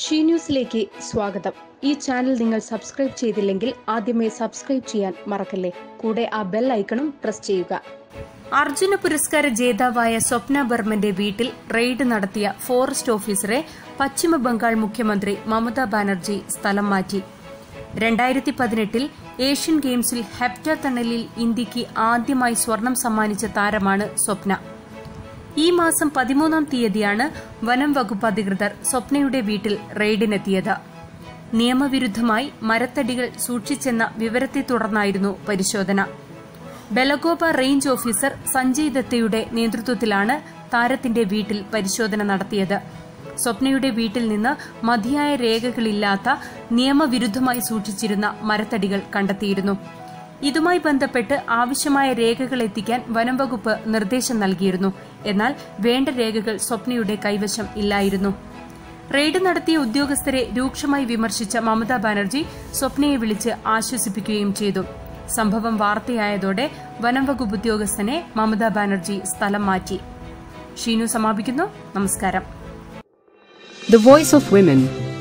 She ന്യൂസിലേക്ക് സ്വാഗതം ഈ ചാനൽ നിങ്ങൾ സബ്സ്ക്രൈബ് ചെയ്തില്ലെങ്കിൽ ആദ്യമേ സബ്സ്ക്രൈബ് ചെയ്യാൻ മറക്കല്ലേ കൂടെ ആ ബെൽ ഐക്കണും പ്രസ് ചെയ്യുക അർജുന പുരസ്കാര ജേതാവായ സ്വപ്ന ബർമന്റെ വീട്ടിൽ റെയ്ഡ് നടത്തിയ ഫോറസ്റ്റ് ഓഫീസറെ പശ്ചിമ ബംഗാൾ മുഖ്യമന്ത്രി മമതാ ബാനർജി സ്ഥലം മാറ്റി രണ്ടായിരത്തി പതിനെട്ടിൽ ഏഷ്യൻ ഗെയിംസിൽ ഹെപ്റ്റ ടണലിൽ ഇന്ത്യക്ക് ആദ്യമായി സ്വർണം സമ്മാനിച്ച താരമാണ് സ്വപ്ന ഈ മാസം പതിമൂന്നാം തീയതിയാണ് വനം വകുപ്പ് അധികൃതർ സ്വപ്നയുടെ വീട്ടിൽ റെയ്ഡിനെത്തിയത് നിയമവിരുദ്ധമായി മരത്തടികൾ സൂക്ഷിച്ചെന്ന വിവരത്തെ തുടർന്നായിരുന്നു പരിശോധന ബലഗോപ റേഞ്ച് ഓഫീസർ സഞ്ജയ് ദത്തയുടെ നേതൃത്വത്തിലാണ് താരത്തിന്റെ വീട്ടിൽ പരിശോധന നടത്തിയത് സ്വപ്നയുടെ വീട്ടിൽ നിന്ന് മതിയായ രേഖകളില്ലാത്ത നിയമവിരുദ്ധമായി സൂക്ഷിച്ചിരുന്ന മരത്തടികൾ കണ്ടെത്തിയിരുന്നു ഇതുമായി ബന്ധപ്പെട്ട് ആവശ്യമായ രേഖകൾ എത്തിക്കാൻ വനം വകുപ്പ് നിർദ്ദേശം നൽകിയിരുന്നു എന്നാൽ വേണ്ട രേഖകൾ സ്വപ്നയുടെ കൈവശം ഇല്ലായിരുന്നു റെയ്ഡ് നടത്തിയ ഉദ്യോഗസ്ഥരെ രൂക്ഷമായി വിമർശിച്ച മമതാ ബാനർജി സ്വപ്നയെ വിളിച്ച് ആശ്വസിപ്പിക്കുകയും ചെയ്തു സംഭവം വാർത്തയായതോടെ വനം വകുപ്പ് ഉദ്യോഗസ്ഥനെ മമതാ ബാനർജി സ്ഥലം മാറ്റി ഷീനു സമാപിക്കുന്നു നമസ്കാരം The Voice of Women.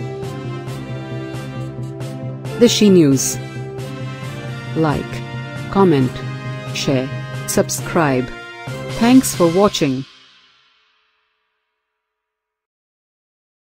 The She News. Like, comment, share, subscribe. Thanks for watching.